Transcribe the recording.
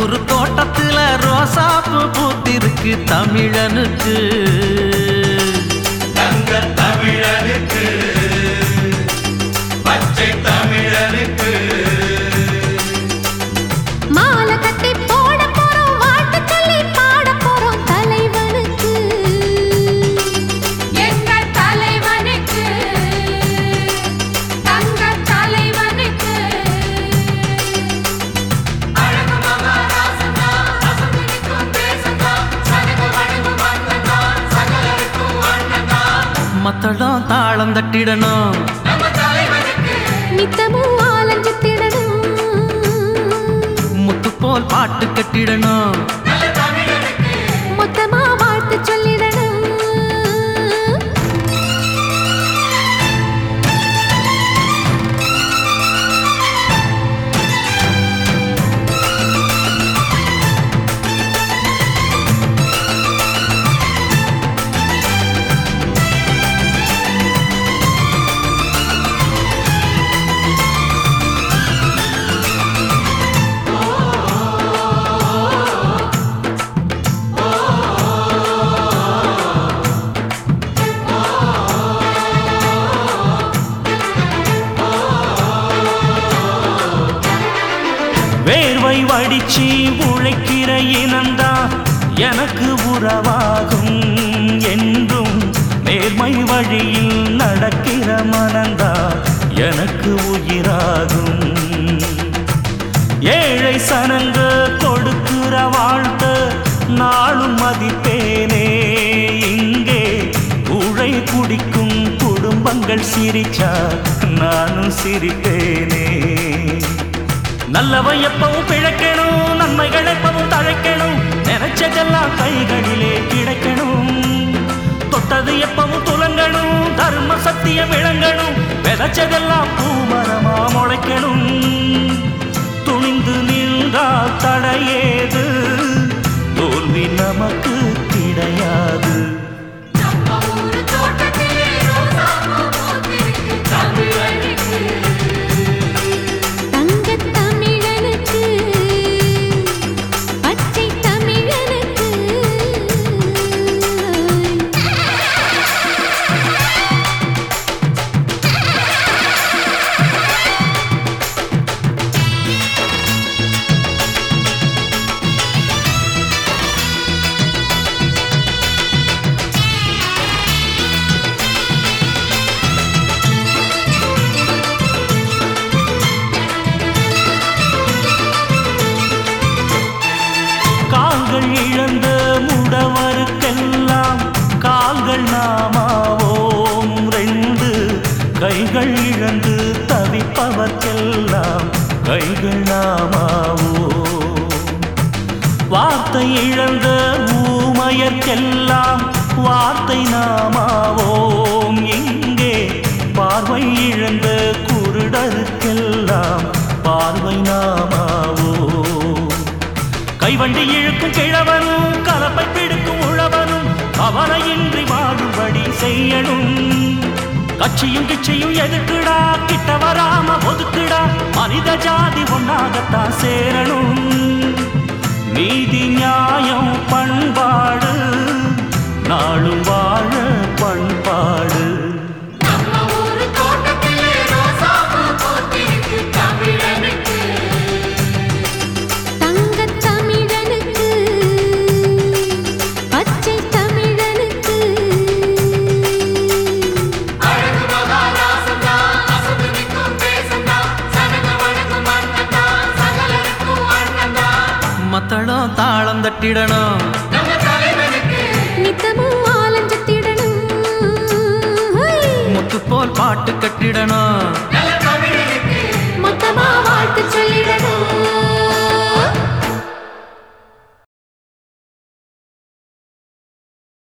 ஒரு தோட்டத்துல ரோசாப்பு பூத்திருக்கு தமிழனுக்கு தங்க தமிழனுக்கு பச்சை தமிழனுக்கு மாலை கட்டி போட போறோம் வாழ்த்து சொல்லி பாட போறோம் தலைவனுக்கு எங்கள் தலைவனுக்கு தங்க தலைவனுக்கு அழகு மகாராசனா அசந்திருக்கும் தேசந்தா சனக வழங்கும் மன்னனா சகலருக்கும் அண்ணனா மத்தளம் தாளம் தட்டிடணும் நம்ம தலைவனுக்கு நித்தமும் ஆலஞ்சு திடணும் முத்து போல் பாட்டு கட்டிடணும் நல்ல தமிழனுக்கு மொத்தமா வாழ்த்து சொல்லிடணும் வேர்வை வடிச்சு உழைக்கிற இனந்தா எனக்கு உறவாகும் என்றும் நேர்மை வழியில் நடக்கிற மனந்தா எனக்கு உயிராகும் ஏழை சனங்க கொடுக்கிற வாழ்த்த நாளும் மதிப்பேனே இங்கே உழை குடிக்கும் குடும்பங்கள் சிரிச்சா நானும் சிரிப்பேனே நல்லவன் எப்பவும் பிழைக்கணும் நன்மைகள் எப்பவும் தழைக்கணும் நினைச்சதெல்லாம் கைகளிலே கிடைக்கணும் தொட்டது எப்பவும் துலங்கணும் தர்ம சத்தியம் விளங்கணும் விதைச்சதெல்லாம் பூமரமா முளைக்கணும் துணிந்து நின்றால் தடையேது தோல்வி நமக்கு கிடையாது நம்ம ஊரு தோட்டத்திலே ரோசாப்பூ பூத்திருக்கு தமிழனுக்கு. தங்கத் தமிழனுக்கு, பச்சை தமிழனுக்கு. கால்கள் இழந்த முடவருக்கெல்லாம் கால்கள் நாமாவோம் ரெண்டு கைகள் இழந்து தவிப்பவர்க்கெல்லாம் கைகள் நாமாவோ வார்த்தை இழந்த ஊமையர்க்கெல்லாம் வார்த்தை நாமாவோம் இங்கே பார்வை இழந்த குருடருக்கெல்லாம் பார்வை நாமாவோ கைவண்டி இழுக்கும் கிழவனும் கலப்பை பிடிக்கும் உழவனும் கவலையின்றி வாழும்படி செய்யணும் கட்சியும் கிச்சையும் எதுக்குடா கிட்ட வராம ஒதுக்குடா மனித ஜாதி ஒன்னாகத்தான் சேரணும் நீதி நியாயம் பண்பாடு நாளும் வாழ பண்பாடு நம்ம ஊரு தோட்டத்திலே ரோசாப்பூ பூத்திருக்கு தமிழனுக்கு. தங்கத் தமிழனுக்கு, பச்சை தமிழனுக்கு. அழகு மகாராசனா அசந்திருக்கும் தேசந்தா சனக வழங்கும் மன்னனா சகலருக்கும் அண்ணனா மத்தளம் தாளம் தட்டிடணும் நம்ம தலைவனுக்கு நித்தமும் ஆலஞ்சு திடணும் முத்து போல் பாட்டு கட்டிடணும்